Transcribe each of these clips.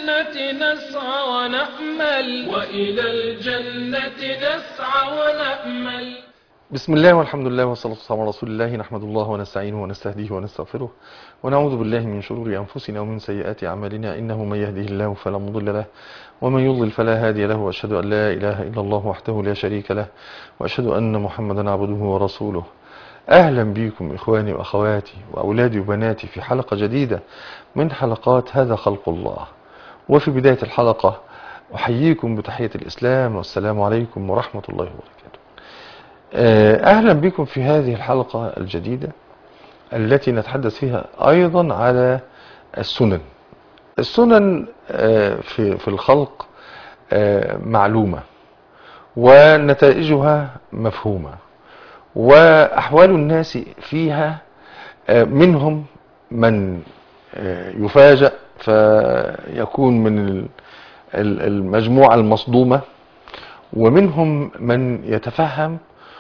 الجنة نسعى ونأمل وإلى الجنة نسعى ونأمل بسم الله والحمد لله والصلاة والسلام على رسول الله نحمد الله ونستعينه ونستهديه ونستغفره ونعوذ بالله من شرور أنفسنا ومن سيئات أعمالنا إنه من يهده الله فلا مضل له ومن يضلل فلا هادي له وأشهد أن لا إله إلا الله وحده لا شريك له وأشهد أن محمدا عبده ورسوله أهلا بكم إخواني وأخواتي وأولادي وبناتي في حلقة جديدة من حلقات هذا خلق الله وفي بداية الحلقة أحييكم بتحية الإسلام والسلام عليكم ورحمة الله وبركاته أهلا بكم في هذه الحلقة الجديدة التي نتحدث فيها أيضا على السنن السنن في في الخلق معلومة ونتائجها مفهومة وأحوال الناس فيها منهم من يفاجأ فيكون من المجموعة المصدومة ومنهم من يتفهم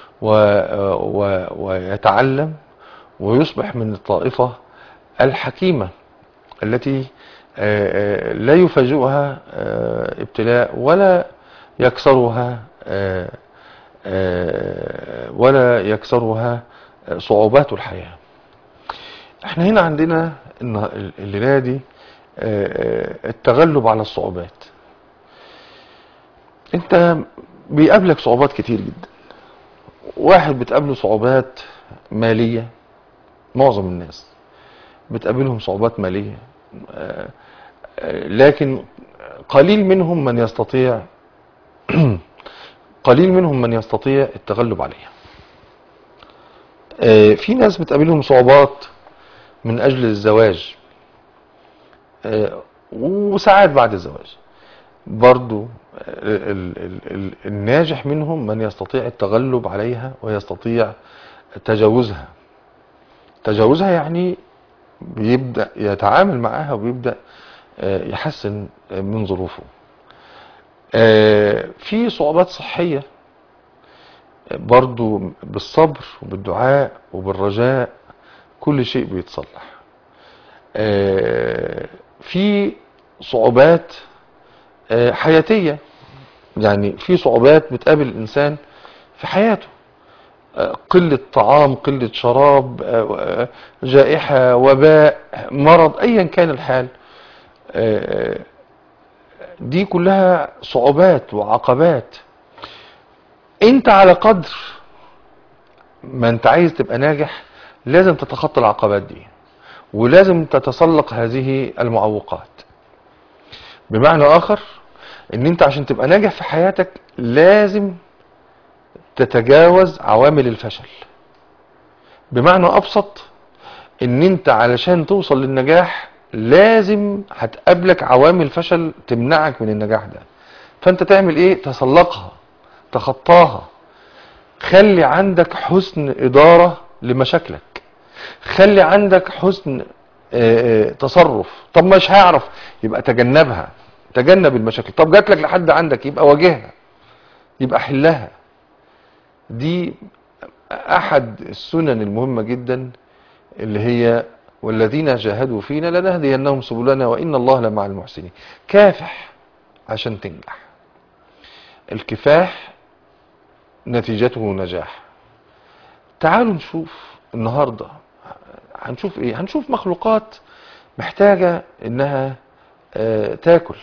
ويتعلم ويصبح من الطائفة الحكيمة التي لا يفاجئها ابتلاء ولا يكسرها ولا يكسرها صعوبات الحياة احنا هنا عندنا الليلة دي التغلب على الصعوبات انت بيقابلك صعوبات كتير جدا واحد بتقابله صعوبات مالية معظم الناس بتقابلهم صعوبات مالية لكن قليل منهم من يستطيع قليل منهم من يستطيع التغلب عليها في ناس بتقابلهم صعوبات من أجل الزواج وساعات بعد الزواج برضو الناجح منهم من يستطيع التغلب عليها ويستطيع تجاوزها تجاوزها يعني بيبدأ يتعامل معها وبيبدأ يحسن من ظروفه في صعوبات صحية برضو بالصبر وبالدعاء وبالرجاء كل شيء بيتصلح في صعوبات حياتية يعني في صعوبات بتقابل الإنسان في حياته قلة طعام قلة شراب جائحة وباء مرض أيا كان الحال دي كلها صعوبات وعقبات انت على قدر ما انت عايز تبقى ناجح لازم تتخطى العقبات دي ولازم تتسلق هذه المعوقات بمعنى اخر ان انت عشان تبقى ناجح في حياتك لازم تتجاوز عوامل الفشل بمعنى ابسط ان انت علشان توصل للنجاح لازم هتقابلك عوامل فشل تمنعك من النجاح ده فانت تعمل ايه تسلقها تخطاها خلي عندك حسن ادارة لمشاكلك خلي عندك حسن اه اه تصرف طب مش هيعرف يبقى تجنبها تجنب المشاكل طب جات لك لحد عندك يبقى واجهها يبقى حلها دي احد السنن المهمة جدا اللي هي والذين جاهدوا فينا لنهدينهم سبلنا وإن الله لمع المحسنين كافح عشان تنجح الكفاح نتيجته نجاح تعالوا نشوف النهاردة هنشوف ايه هنشوف مخلوقات محتاجة انها آه تاكل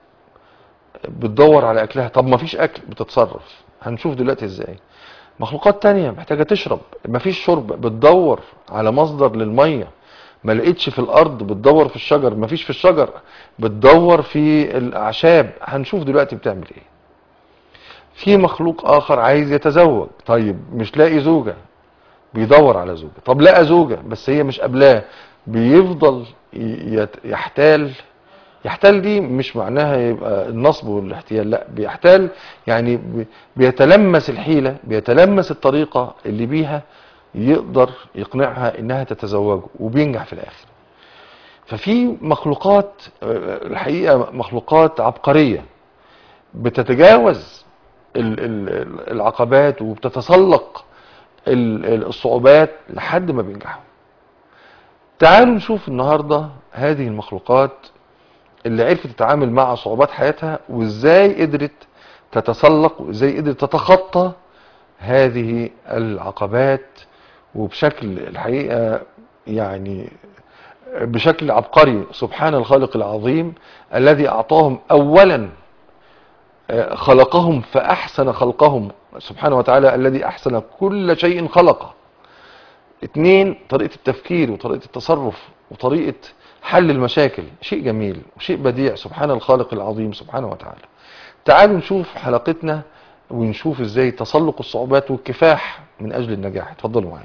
بتدور على اكلها طب ما فيش اكل بتتصرف هنشوف دلوقتي ازاي مخلوقات تانية محتاجة تشرب ما فيش شرب بتدور على مصدر للمية ما لقيتش في الارض بتدور في الشجر ما فيش في الشجر بتدور في الاعشاب هنشوف دلوقتي بتعمل ايه في مخلوق اخر عايز يتزوج طيب مش لاقي زوجة بيدور على زوجة طب لقى زوجة بس هي مش قبلاه بيفضل يحتال يحتال دي مش معناها يبقى النصب والاحتيال لا بيحتال يعني بيتلمس الحيلة بيتلمس الطريقة اللي بيها يقدر يقنعها انها تتزوجه وبينجح في الاخر ففي مخلوقات الحقيقة مخلوقات عبقرية بتتجاوز العقبات وبتتسلق الصعوبات لحد ما بينجحوا تعالوا نشوف النهاردة هذه المخلوقات اللي عرفت تتعامل مع صعوبات حياتها وازاي قدرت تتسلق وازاي قدرت تتخطى هذه العقبات وبشكل الحقيقة يعني بشكل عبقري سبحان الخالق العظيم الذي أعطاهم أولا آه، خلقهم فأحسن خلقهم سبحانه وتعالى الذي أحسن كل شيء خلقه اتنين طريقة التفكير وطريقة التصرف وطريقة حل المشاكل شيء جميل وشيء بديع سبحان الخالق العظيم سبحانه وتعالى تعالوا نشوف حلقتنا ونشوف ازاي تسلق الصعوبات والكفاح من اجل النجاح اتفضلوا معايا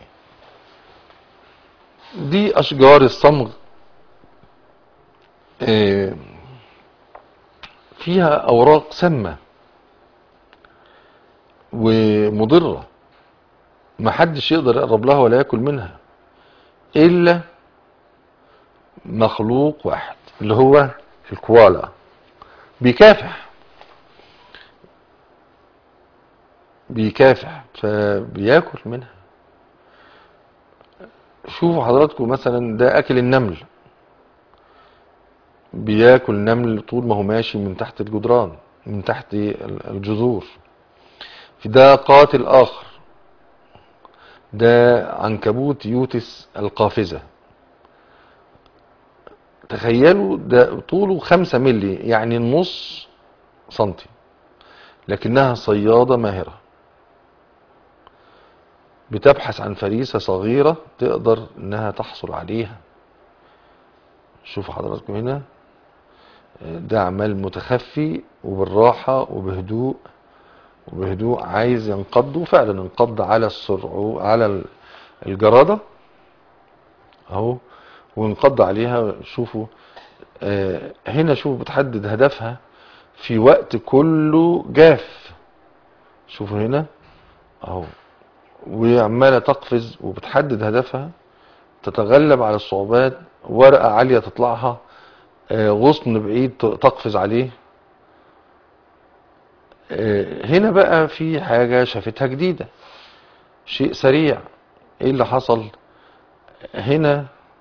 دي اشجار الصمغ آه، فيها اوراق سامه ومضره محدش يقدر يقرب لها ولا ياكل منها الا مخلوق واحد اللي هو الكوالا بيكافح بيكافح فبياكل منها شوفوا حضراتكم مثلا ده اكل النمل بياكل نمل طول ما هو ماشي من تحت الجدران من تحت الجذور في ده قاتل اخر ده عنكبوت يوتس القافزة تخيلوا ده طوله خمسة ملي يعني نص سنتي لكنها صيادة ماهرة بتبحث عن فريسة صغيرة تقدر انها تحصل عليها شوفوا حضراتكم هنا ده عمال متخفي وبالراحة وبهدوء وبهدوء عايز ينقض وفعلا انقض على السرعو على الجرادة اهو وانقض عليها شوفوا آه هنا شوفوا بتحدد هدفها في وقت كله جاف شوفوا هنا اهو وعمالة تقفز وبتحدد هدفها تتغلب على الصعوبات ورقة عالية تطلعها آه غصن بعيد تقفز عليه آه هنا بقى في حاجة شافتها جديدة شيء سريع ايه اللي حصل هنا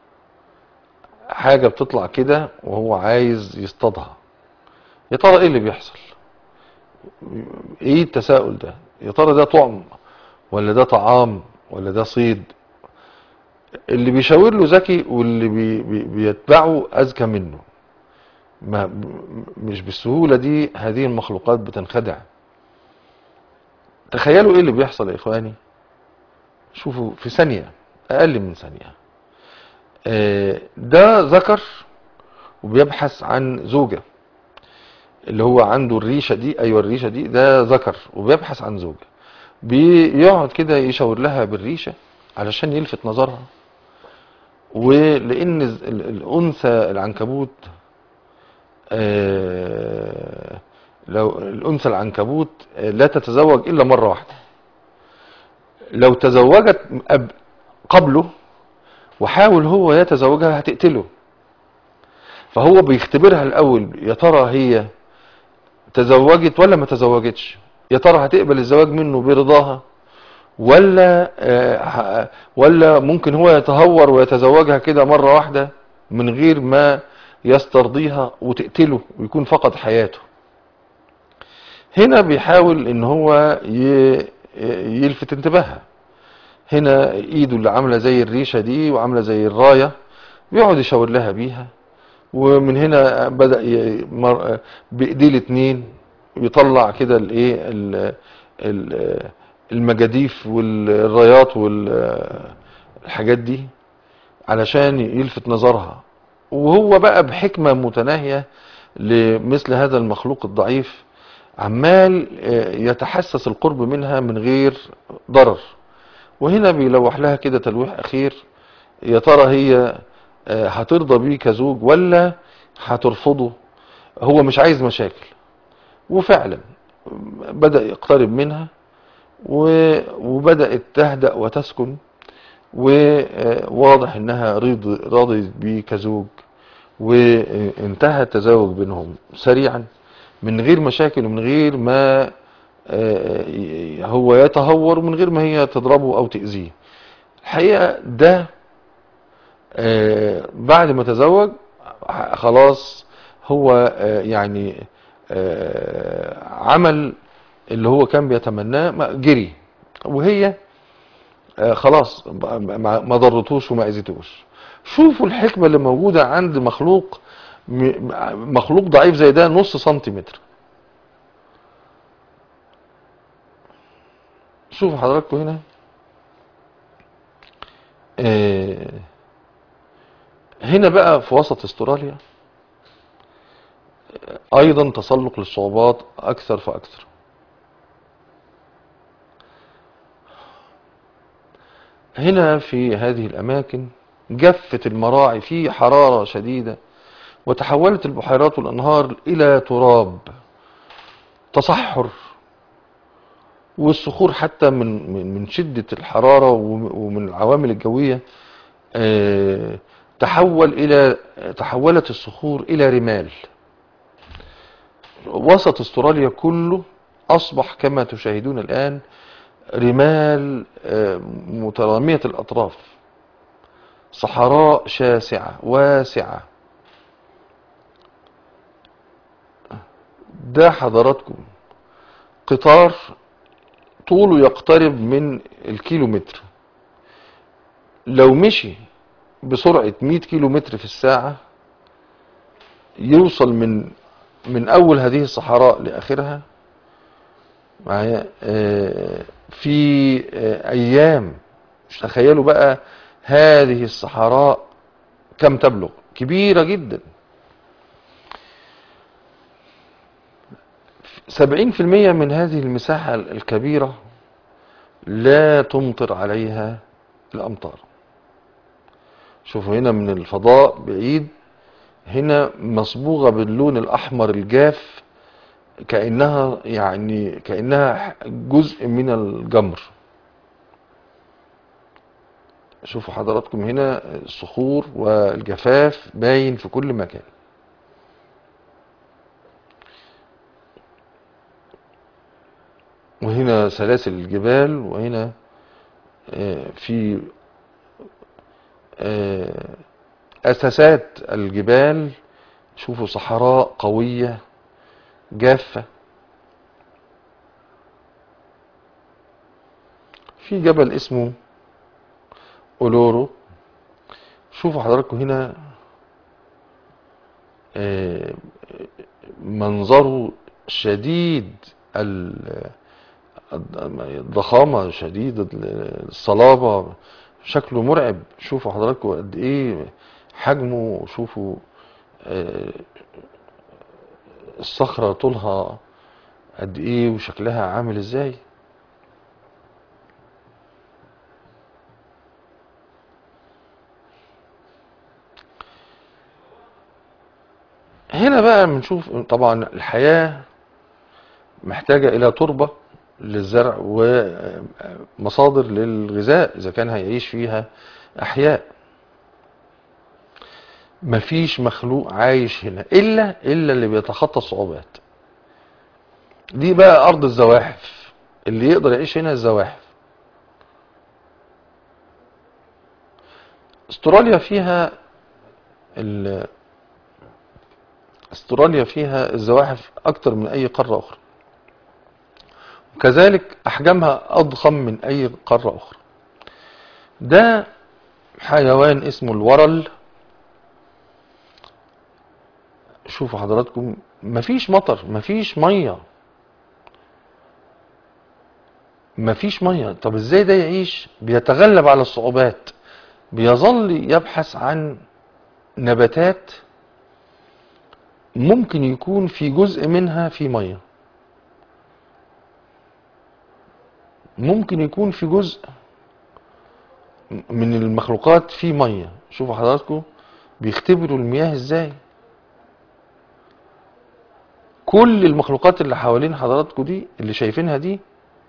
حاجة بتطلع كده وهو عايز يصطادها يا ترى ايه اللي بيحصل ايه التساؤل ده يا ترى ده طعم ولا ده طعام ولا ده صيد اللي بيشاور له ذكي واللي بي بي بيتبعه اذكى منه ما مش بالسهولة دي هذه المخلوقات بتنخدع تخيلوا ايه اللي بيحصل يا اخواني شوفوا في ثانية اقل من ثانية ده ذكر وبيبحث عن زوجة اللي هو عنده الريشة دي ايوه الريشة دي ده ذكر وبيبحث عن زوجة بيقعد كده يشاور لها بالريشة علشان يلفت نظرها ولان الانثى العنكبوت آه لو الانثى العنكبوت لا تتزوج الا مرة واحدة لو تزوجت قبله وحاول هو يتزوجها هتقتله فهو بيختبرها الاول يا ترى هي تزوجت ولا ما تزوجتش يا ترى هتقبل الزواج منه برضاها ولا آه ولا ممكن هو يتهور ويتزوجها كده مرة واحدة من غير ما يسترضيها وتقتله ويكون فقد حياته هنا بيحاول ان هو يلفت انتباهها هنا ايده اللي عاملة زي الريشة دي وعاملة زي الراية بيقعد يشاور لها بيها ومن هنا بدأ بايديه الاتنين يطلع كده الايه المجاديف والرايات والحاجات دي علشان يلفت نظرها وهو بقى بحكمة متناهية لمثل هذا المخلوق الضعيف عمال يتحسس القرب منها من غير ضرر وهنا بيلوح لها كده تلويح اخير يا ترى هي هترضى بيه كزوج ولا هترفضه هو مش عايز مشاكل وفعلا بدأ يقترب منها وبدأت تهدأ وتسكن وواضح انها راضيت بيه كزوج وانتهى التزاوج بينهم سريعا من غير مشاكل ومن غير ما هو يتهور ومن غير ما هي تضربه او تأذيه الحقيقة ده بعد ما تزوج خلاص هو آه، يعني آه، عمل اللي هو كان بيتمناه ما- جري وهي آه، خلاص ما ما ضرتوش وما اذيتوش شوفوا الحكمة اللي موجودة عند مخلوق م- مخلوق ضعيف زي ده نص سنتيمتر شوفوا حضراتكم هنا آه، هنا بقى في وسط استراليا آه، ايضا تسلق للصعوبات اكثر فاكثر هنا في هذه الاماكن جفت المراعي في حرارة شديدة وتحولت البحيرات والانهار الى تراب تصحر والصخور حتى من من من شدة الحرارة وم- ومن العوامل الجوية آه، تحول إلى تحولت الصخور إلى رمال وسط استراليا كله أصبح كما تشاهدون الآن رمال آه، مترامية الأطراف صحراء شاسعة واسعة ده حضراتكم قطار طوله يقترب من الكيلومتر لو مشي بسرعة 100 كيلو متر في الساعة يوصل من من أول هذه الصحراء لآخرها معايا آه، في آه، أيام مش تخيلوا بقى هذه الصحراء كم تبلغ كبيرة جدا سبعين في المية من هذه المساحة الكبيرة لا تمطر عليها الأمطار شوفوا هنا من الفضاء بعيد هنا مصبوغة باللون الأحمر الجاف كأنها يعني كأنها جزء من الجمر شوفوا حضراتكم هنا الصخور والجفاف باين في كل مكان وهنا سلاسل الجبال وهنا آه، في آه، أساسات الجبال شوفوا صحراء قوية جافة في جبل اسمه أولورو شوفوا حضراتكم هنا آه، منظره شديد ال- الضخامة شديد الصلابة شكله مرعب شوفوا حضراتكم قد ايه حجمه شوفوا آه، الصخرة طولها قد ايه وشكلها عامل ازاي هنا بقى بنشوف طبعا الحياة محتاجة إلى تربة للزرع ومصادر للغذاء إذا كان هيعيش فيها أحياء مفيش مخلوق عايش هنا إلا إلا اللي بيتخطى الصعوبات دي بقى أرض الزواحف اللي يقدر يعيش هنا الزواحف استراليا فيها ال... استراليا فيها الزواحف أكتر من أي قارة أخرى وكذلك أحجامها أضخم من أي قارة أخرى ده حيوان اسمه الورل شوفوا حضراتكم مفيش مطر مفيش مية مفيش مية طب ازاي ده يعيش بيتغلب على الصعوبات بيظل يبحث عن نباتات ممكن يكون في جزء منها في مية ممكن يكون في جزء من المخلوقات في مية شوفوا حضراتكم بيختبروا المياه ازاي كل المخلوقات اللي حوالين حضراتكم دي اللي شايفينها دي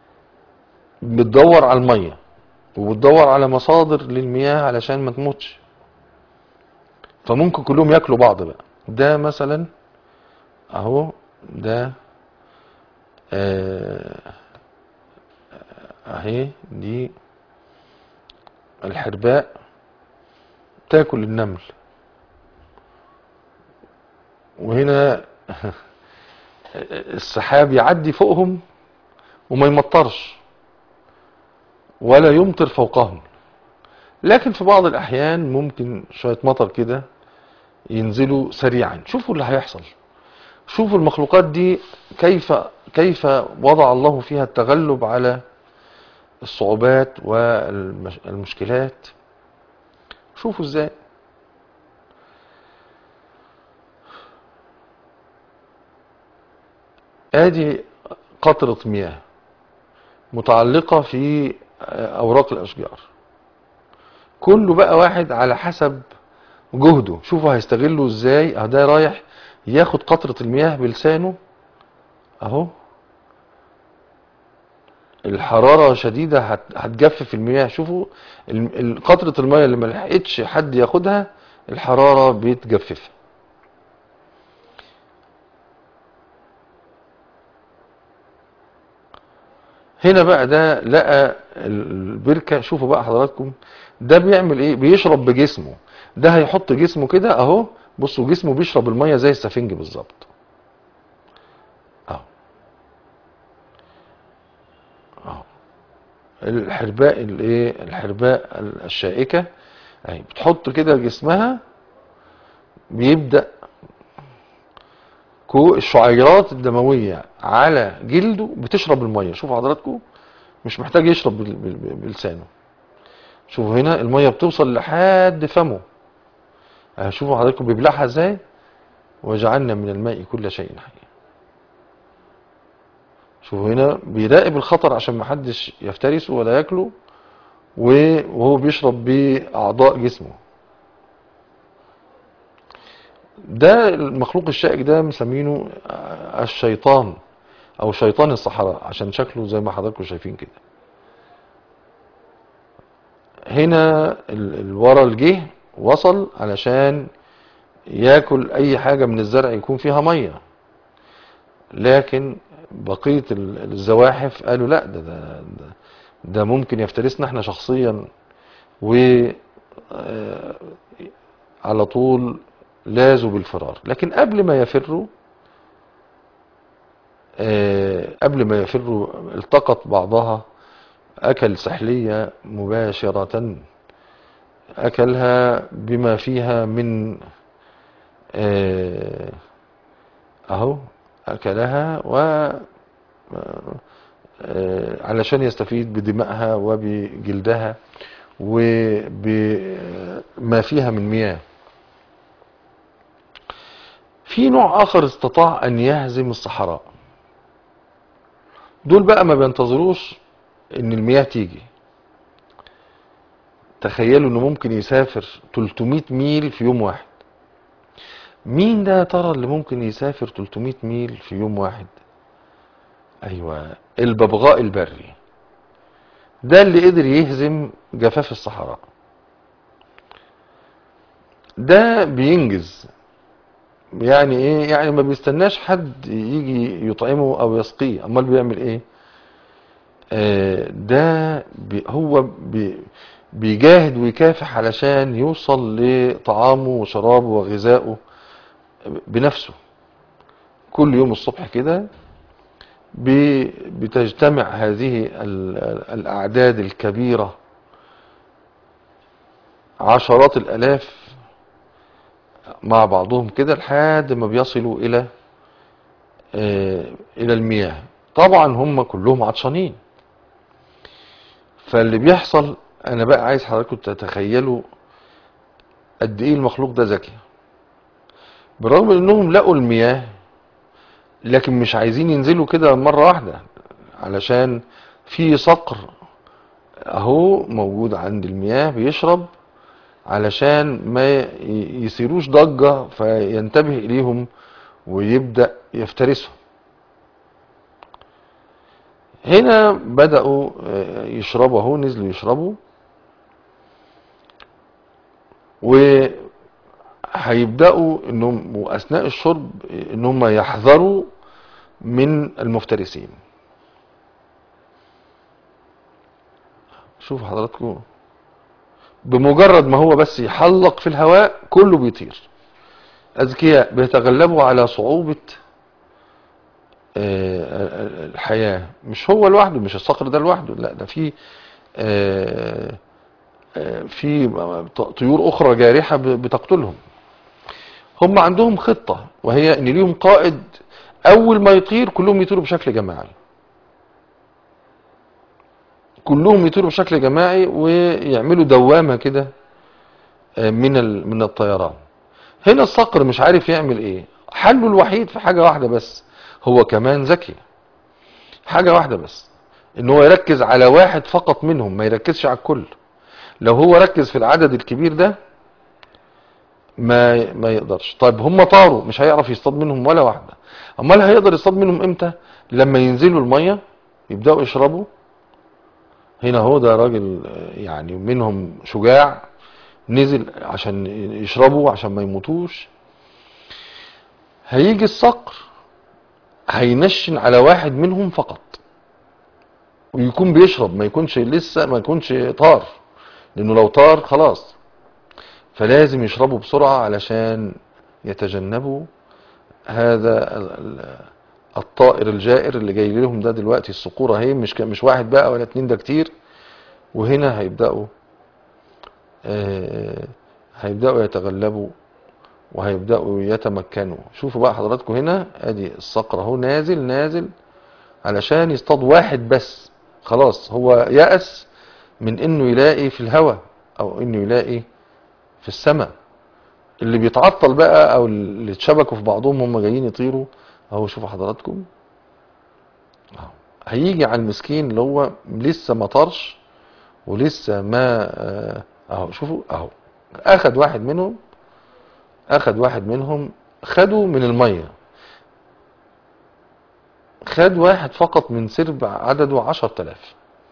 بتدور على المية وبتدور على مصادر للمياه علشان ما تموتش فممكن كلهم ياكلوا بعض بقى ده مثلا اهو ده آه، اهي دي الحرباء تاكل النمل وهنا السحاب يعدي فوقهم وما يمطرش ولا يمطر فوقهم لكن في بعض الأحيان ممكن شوية مطر كده ينزلوا سريعا شوفوا اللي هيحصل شوفوا المخلوقات دي كيف كيف وضع الله فيها التغلب على الصعوبات والمشكلات شوفوا ازاي ادي قطرة مياه متعلقة في اوراق الاشجار كله بقى واحد على حسب جهده شوفوا هيستغلوا ازاي اه ده رايح ياخد قطرة المياه بلسانه اهو الحرارة شديدة هت- هتجفف المياه شوفوا ال- ال- قطرة المياه اللي ما لحقتش حد ياخدها الحرارة بتجففها هنا بقى ده لقى البركة شوفوا بقى حضراتكم ده بيعمل ايه بيشرب بجسمه ده هيحط جسمه كده اهو بصوا جسمه بيشرب المية زي السفنج بالظبط اهو اهو الحرباء الايه الحرباء الشائكة اهي بتحط كده جسمها بيبدأ كو الشعيرات الدموية على جلده بتشرب المية شوفوا حضراتكم مش محتاج يشرب بال- بال- بال- بلسانه شوفوا هنا المية بتوصل لحد فمه اهي شوفوا حضراتكم بيبلعها ازاي وجعلنا من الماء كل شيء حي شوفوا هنا بيراقب الخطر عشان محدش يفترسه ولا ياكله و- وهو بيشرب بأعضاء جسمه ده المخلوق الشائك ده مسمينه الشيطان او شيطان الصحراء عشان شكله زي ما حضراتكم شايفين كده هنا ال- الورا الجه وصل علشان ياكل اي حاجة من الزرع يكون فيها مية لكن بقية ال- الزواحف قالوا لا ده ده, ده, ده ممكن يفترسنا احنا شخصيا و آه، على طول لازوا بالفرار لكن قبل ما يفروا آه، قبل ما يفروا التقط بعضها أكل سحلية مباشرة أكلها بما فيها من آه، أهو أكلها و آه، علشان يستفيد بدمائها وبجلدها وبما فيها من مياه في نوع آخر استطاع أن يهزم الصحراء دول بقى ما بينتظروش ان المياه تيجي تخيلوا انه ممكن يسافر 300 ميل في يوم واحد مين ده يا ترى اللي ممكن يسافر 300 ميل في يوم واحد ايوه الببغاء البري ده اللي قدر يهزم جفاف الصحراء ده بينجز يعني ايه يعني ما بيستناش حد يجي يطعمه او يسقيه امال بيعمل ايه آه، ده بي هو بي بيجاهد ويكافح علشان يوصل لطعامه وشرابه وغذائه بنفسه كل يوم الصبح كده بي- بتجتمع هذه ال- الأعداد الكبيرة عشرات الآلاف مع بعضهم كده لحد ما بيصلوا إلى آه، إلى المياه طبعا هم كلهم عطشانين فاللي بيحصل انا بقى عايز حضراتكم تتخيلوا قد ايه المخلوق ده ذكي بالرغم من انهم لقوا المياه لكن مش عايزين ينزلوا كده مرة واحدة علشان في صقر اهو موجود عند المياه بيشرب علشان ما ي- يصيروش ضجة فينتبه اليهم ويبدأ يفترسهم هنا بدأوا آه، يشربوا اهو نزلوا يشربوا وهيبدأوا انهم واثناء الشرب انهم يحذروا من المفترسين شوف حضراتكم بمجرد ما هو بس يحلق في الهواء كله بيطير أذكياء بيتغلبوا على صعوبة آه، الحياة مش هو لوحده مش الصقر ده لوحده لا ده في آه، آه، في طيور أخرى جارحة ب- بتقتلهم هم عندهم خطة وهي ان ليهم قائد اول ما يطير كلهم يطيروا بشكل جماعي كلهم يطيروا بشكل جماعي ويعملوا دوامة كده آه، من ال- من الطيران هنا الصقر مش عارف يعمل ايه حله الوحيد في حاجة واحدة بس هو كمان ذكي حاجة واحدة بس ان هو يركز على واحد فقط منهم ما يركزش على الكل لو هو ركز في العدد الكبير ده ما ما يقدرش طيب هم طاروا مش هيعرف يصطاد منهم ولا واحدة امال هيقدر يصطاد منهم امتى لما ينزلوا المية يبدأوا يشربوا هنا هو ده راجل آه، يعني منهم شجاع نزل عشان يشربوا عشان ما يموتوش هيجي الصقر هينشن على واحد منهم فقط ويكون بيشرب ما يكونش لسه ما يكونش طار لانه لو طار خلاص فلازم يشربوا بسرعة علشان يتجنبوا هذا ال- ال- الطائر الجائر اللي جاي لهم ده دلوقتي الصقور اهي مش ك- مش واحد بقى ولا اتنين ده كتير وهنا هيبدأوا آه، هيبدأوا يتغلبوا وهيبدأوا يتمكنوا شوفوا بقى حضراتكم هنا ادي الصقر اهو نازل نازل علشان يصطاد واحد بس خلاص هو يأس من انه يلاقي في الهواء او انه يلاقي في السماء اللي بيتعطل بقى او اللي اتشبكوا في بعضهم هم جايين يطيروا اهو شوفوا حضراتكم أهو. هيجي على المسكين اللي هو لسه ما طارش ولسه ما آه، اهو شوفوا اهو اخد واحد منهم اخد واحد منهم خده من المية خد واحد فقط من سرب عدده عشر تلاف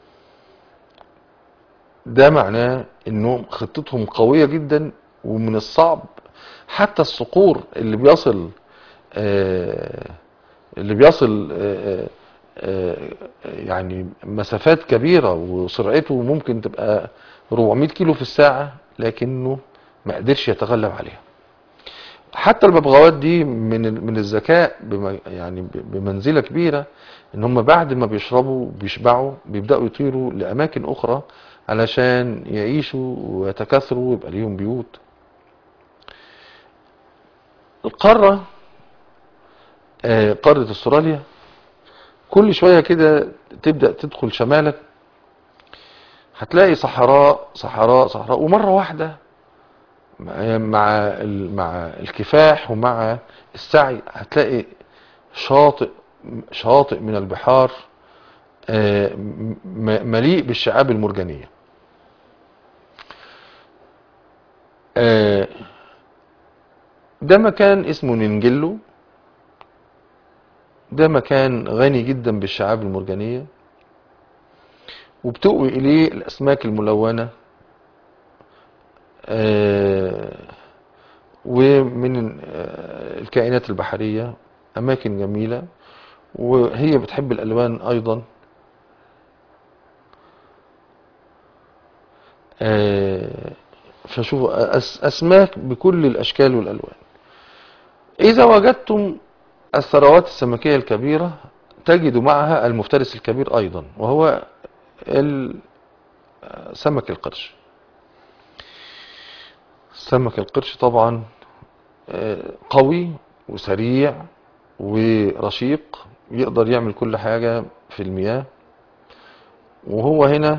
ده معناه انهم خطتهم قوية جدا ومن الصعب حتى الصقور اللي بيصل آه، اللي بيصل آه، آه، يعني مسافات كبيرة وسرعته ممكن تبقى 400 كيلو في الساعة لكنه ما قدرش يتغلب عليها حتى الببغاوات دي من ال- من الذكاء بم- يعني ب- بمنزلة كبيرة ان هم بعد ما بيشربوا بيشبعوا بيبدأوا يطيروا لأماكن أخرى علشان يعيشوا ويتكاثروا ويبقى ليهم بيوت القارة آه، قارة استراليا كل شوية كده تبدأ تدخل شمالك هتلاقي صحراء صحراء صحراء ومرة واحدة مع مع ال- مع الكفاح ومع السعي هتلاقي شاطئ شاطئ من البحار آه، م- م- مليء بالشعاب المرجانية آه، ده مكان اسمه نينجلو ده مكان غني جدا بالشعاب المرجانية وبتؤوي إليه الأسماك الملونة آه، ومن آه، الكائنات البحرية أماكن جميلة وهي بتحب الألوان أيضا آه، فشوفوا أس- أسماك بكل الأشكال والألوان إذا وجدتم الثروات السمكية الكبيرة تجد معها المفترس الكبير أيضا وهو ال- سمك القرش سمك القرش طبعا آه، قوي وسريع ورشيق يقدر يعمل كل حاجة في المياه وهو هنا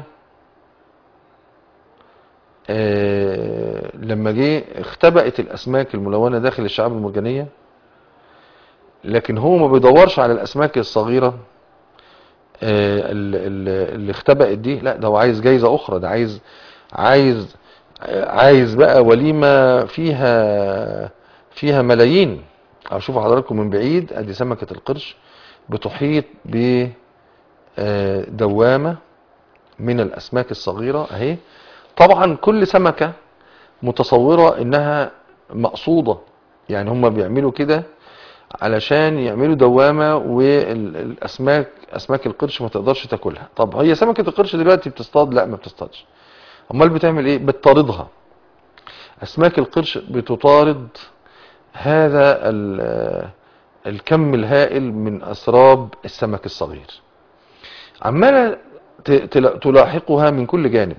آه، لما جه اختبأت الأسماك الملونة داخل الشعاب المرجانية لكن هو ما بيدورش على الأسماك الصغيرة آه، ال- ال- اللي اختبأت دي لا ده هو عايز جايزة أخرى ده عايز عايز عايز بقى وليمة فيها فيها ملايين أو شوفوا حضراتكم من بعيد ادي سمكة القرش بتحيط بدوامة من الأسماك الصغيرة اهي طبعا كل سمكة متصورة انها مقصودة يعني هم بيعملوا كده علشان يعملوا دوامة والاسماك اسماك القرش ما تقدرش تاكلها طب هي سمكة القرش دلوقتي بتصطاد لا ما بتصطادش امال بتعمل ايه بتطاردها اسماك القرش بتطارد هذا ال- الكم الهائل من أسراب السمك الصغير عمالة ت- تلا- تلاحقها من كل جانب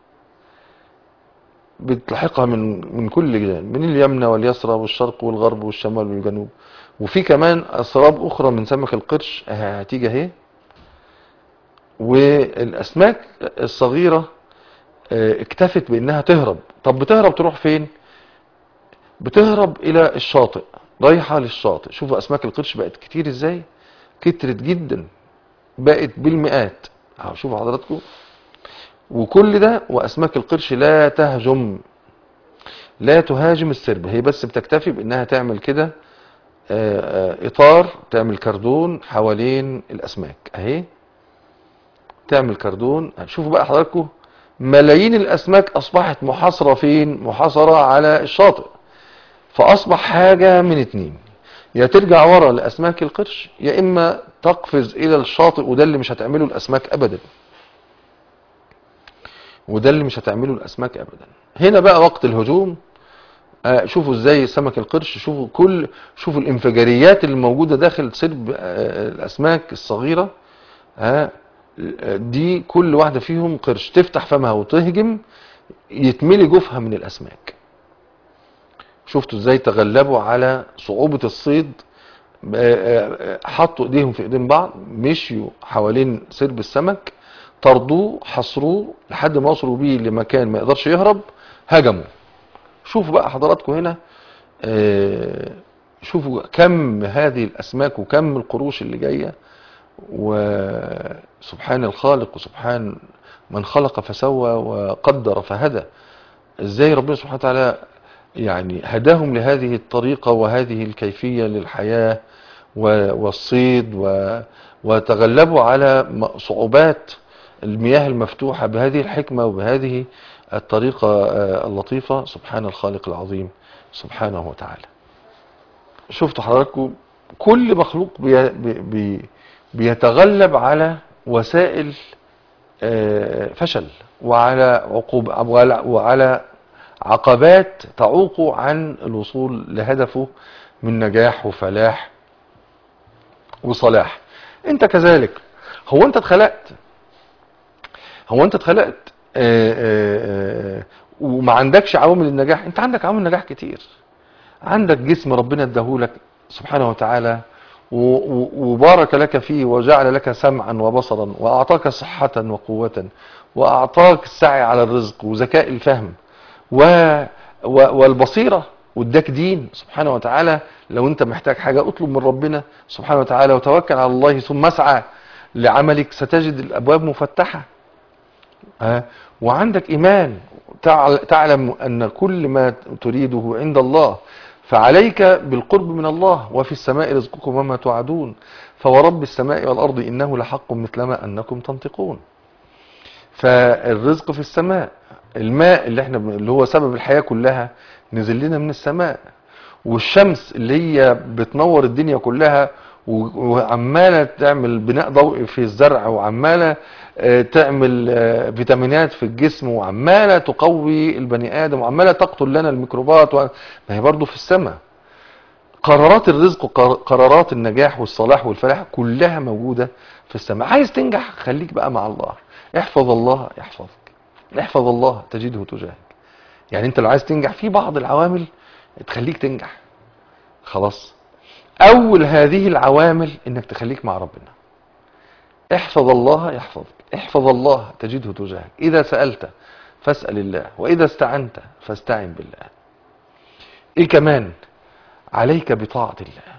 بتلاحقها من من كل جانب من اليمنى واليسرى والشرق والغرب والشمال والجنوب وفي كمان أسراب أخرى من سمك القرش هتيجي اهي والأسماك الصغيرة آه، اكتفت بأنها تهرب طب بتهرب تروح فين بتهرب إلى الشاطئ رايحة للشاطئ شوفوا أسماك القرش بقت كتير إزاي كترت جدا بقت بالمئات اهو شوفوا حضراتكم وكل ده وأسماك القرش لا تهجم لا تهاجم السرب هي بس بتكتفي بأنها تعمل كده آه، آه، إطار تعمل كردون حوالين الأسماك أهي تعمل كردون شوفوا بقى حضراتكم ملايين الأسماك أصبحت محاصرة فين محاصرة على الشاطئ فأصبح حاجة من اتنين يا ترجع ورا لأسماك القرش يا إما تقفز إلى الشاطئ وده اللي مش هتعمله الأسماك أبدا وده اللي مش هتعمله الأسماك أبدا هنا بقى وقت الهجوم آه، شوفوا ازاي سمك القرش شوفوا كل شوفوا الانفجاريات اللي موجودة داخل سرب آه، الأسماك الصغيرة ها دي كل واحدة فيهم قرش تفتح فمها وتهجم يتملي جوفها من الأسماك شفتوا ازاي تغلبوا على صعوبة الصيد آه، آه، آه، حطوا ايديهم في ايدين بعض مشيوا حوالين سرب السمك طردوه حصروه لحد ما وصلوا بيه لمكان ما يقدرش يهرب هجموا شوفوا بقى حضراتكم هنا آه، شوفوا كم هذه الاسماك وكم القروش اللي جايه وسبحان الخالق وسبحان من خلق فسوى وقدر فهدى ازاي ربنا سبحانه وتعالى يعني هداهم لهذه الطريقة وهذه الكيفية للحياة و- والصيد و- وتغلبوا على م- صعوبات المياه المفتوحة بهذه الحكمة وبهذه الطريقة آه، اللطيفة سبحان الخالق العظيم سبحانه وتعالى شفتوا حضراتكم كل مخلوق بي بي بي بيتغلب على وسائل آه، فشل وعلى عقوب وعلى, وعلى عقبات تعوقه عن الوصول لهدفه من نجاح وفلاح وصلاح انت كذلك هو انت اتخلقت هو انت اتخلقت آه، آه، آه، وما عندكش عوامل النجاح انت عندك عوامل نجاح كتير عندك جسم ربنا اداهولك سبحانه وتعالى و- و- وبارك لك فيه وجعل لك سمعا وبصرا واعطاك صحة وقوة واعطاك السعي على الرزق وذكاء الفهم و و- والبصيرة واداك دين سبحانه وتعالى لو انت محتاج حاجة اطلب من ربنا سبحانه وتعالى وتوكل على الله ثم اسعى لعملك ستجد الابواب مفتحة ها وعندك ايمان تعل- تعلم ان كل ما تريده عند الله فعليك بالقرب من الله وفي السماء رزقكم وما توعدون فورب السماء والارض انه لحق مثلما انكم تنطقون فالرزق في السماء الماء اللي احنا بن- اللي هو سبب الحياة كلها نزل لنا من السماء والشمس اللي هي بتنور الدنيا كلها و- وعمالة تعمل بناء ضوئي في الزرع وعمالة آه، تعمل آه، فيتامينات في الجسم وعمالة تقوي البني آدم وعمالة تقتل لنا الميكروبات و... ما هي برضو في السماء قرارات الرزق وقرارات النجاح والصلاح والفلاح كلها موجودة في السماء عايز تنجح خليك بقى مع الله احفظ الله يحفظك احفظ الله تجده تجاهك يعني انت لو عايز تنجح في بعض العوامل تخليك تنجح خلاص اول هذه العوامل انك تخليك مع ربنا احفظ الله يحفظك احفظ الله تجده تجاهك اذا سألت فاسأل الله واذا استعنت فاستعن بالله ايه كمان عليك بطاعة الله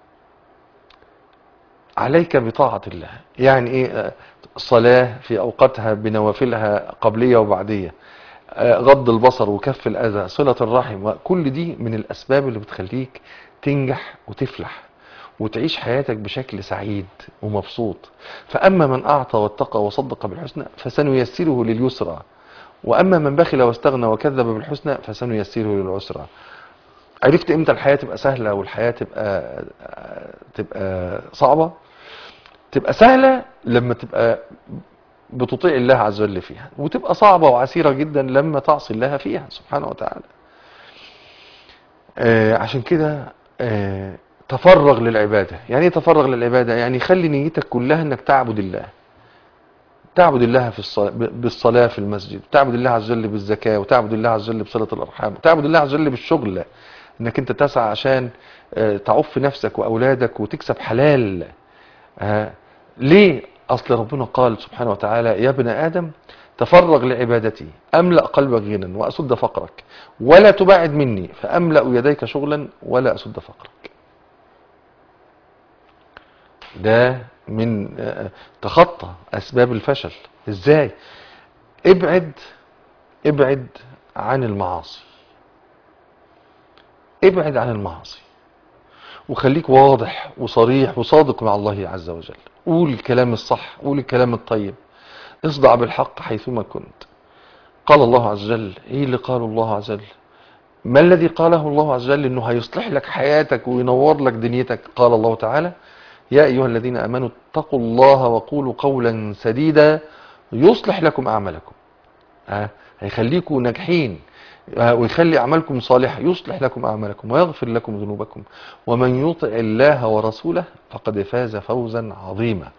عليك بطاعة الله يعني ايه آه، صلاة في اوقاتها بنوافلها قبلية وبعدية آه، غض البصر وكف الاذى صلة الرحم وكل دي من الاسباب اللي بتخليك تنجح وتفلح وتعيش حياتك بشكل سعيد ومبسوط فأما من أعطى واتقى وصدق بالحسنى فسنيسره لليسرى وأما من بخل واستغنى وكذب بالحسنى فسنيسره للعسرى عرفت امتى الحياة تبقى سهلة والحياة تبقى تبقى صعبة تبقى سهلة لما تبقى بتطيع الله عز وجل فيها وتبقى صعبة وعسيرة جدا لما تعصي الله فيها سبحانه وتعالى آه عشان كده آه تفرغ للعبادة يعني ايه تفرغ للعبادة يعني خلي نيتك كلها انك تعبد الله تعبد الله في الصلاة بالصلاة في المسجد تعبد الله عز وجل بالزكاة وتعبد الله عز وجل بصلة الأرحام وتعبد الله عز وجل بالشغل انك انت تسعى عشان آه، تعف نفسك وأولادك وتكسب حلال آه، ليه أصل ربنا قال سبحانه وتعالى يا ابن آدم تفرغ لعبادتي أملأ قلبك غنى وأسد فقرك ولا تبعد مني فأملأ يديك شغلا ولا أسد فقرك ده من آه، تخطى أسباب الفشل إزاي ابعد ابعد عن المعاصي ابعد عن المعاصي وخليك واضح وصريح وصادق مع الله عز وجل قول الكلام الصح قول الكلام الطيب اصدع بالحق حيثما كنت قال الله عز وجل ايه اللي قاله الله عز وجل ما الذي قاله الله عز وجل انه هيصلح لك حياتك وينور لك دنيتك قال الله تعالى يا ايها الذين امنوا اتقوا الله وقولوا قولا سديدا يصلح لكم اعمالكم ها هيخليكم ناجحين آه، ويخلي اعمالكم صالحه يصلح لكم اعمالكم ويغفر لكم ذنوبكم ومن يطع الله ورسوله فقد فاز فوزا عظيما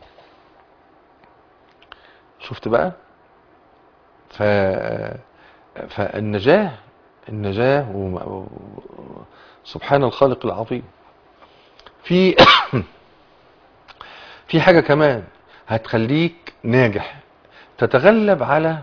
شفت بقى ف فالنجاه النجاه وم- و- سبحان الخالق العظيم في في حاجه كمان هتخليك ناجح تتغلب على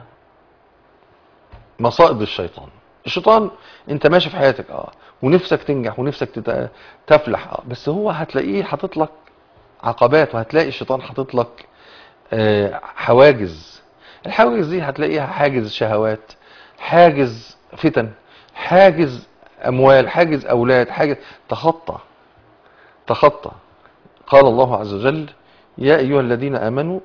مصائب الشيطان الشيطان انت ماشي في حياتك اه ونفسك تنجح ونفسك تت- تفلح اه بس هو هتلاقيه حاطط لك عقبات وهتلاقي الشيطان حاطط لك آه، حواجز الحواجز دي هتلاقيها حاجز شهوات حاجز فتن حاجز اموال حاجز اولاد حاجز تخطى تخطى قال الله عز وجل يا ايها الذين امنوا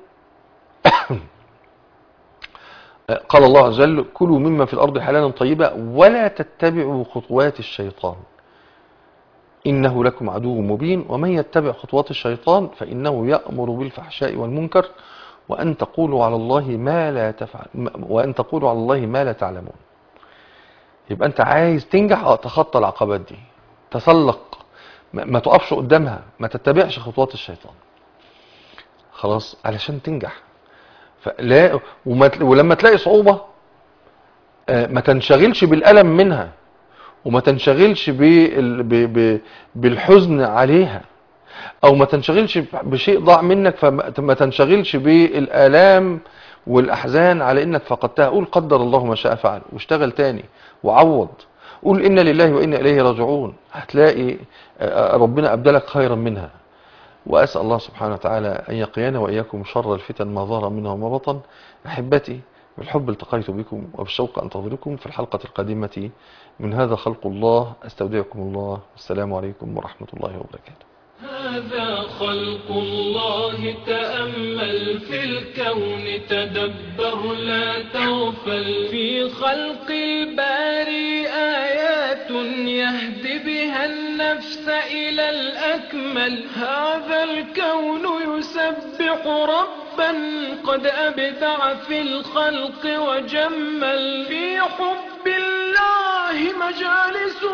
قال الله عز وجل كلوا مما في الأرض حلالا طيبا ولا تتبعوا خطوات الشيطان إنه لكم عدو مبين ومن يتبع خطوات الشيطان فإنه يأمر بالفحشاء والمنكر وأن تقولوا على الله ما لا تفعل وأن تقولوا على الله ما لا تعلمون يبقى أنت عايز تنجح اه تخطى العقبات دي تسلق ما ما تقفش قدامها ما تتبعش خطوات الشيطان خلاص علشان تنجح فلا وما تل- ولما تلاقي صعوبة آه، ما تنشغلش بالألم منها وما تنشغلش بال- ب- ب- بالحزن عليها او ما تنشغلش بشيء ضاع منك فما ما تنشغلش بالآلام والأحزان على انك فقدتها قول قدر الله ما شاء فعل واشتغل تاني وعوض قول إنا لله وإنا إليه راجعون هتلاقي آه، ربنا أبدلك خيرا منها وأسأل الله سبحانه وتعالى أن يقينا وإياكم شر الفتن ما ظهر منها وما بطن أحبتي بالحب التقيت بكم وبالشوق أنتظركم في الحلقة القادمة من هذا خلق الله أستودعكم الله والسلام عليكم ورحمة الله وبركاته هذا خلق الله تأمل في الكون تدبر لا تغفل في خلق الباري آيات يهدي بها النفس إلى الأكمل هذا الكون يسبح ربا قد أبدع في الخلق وجمل في حب الله مجالس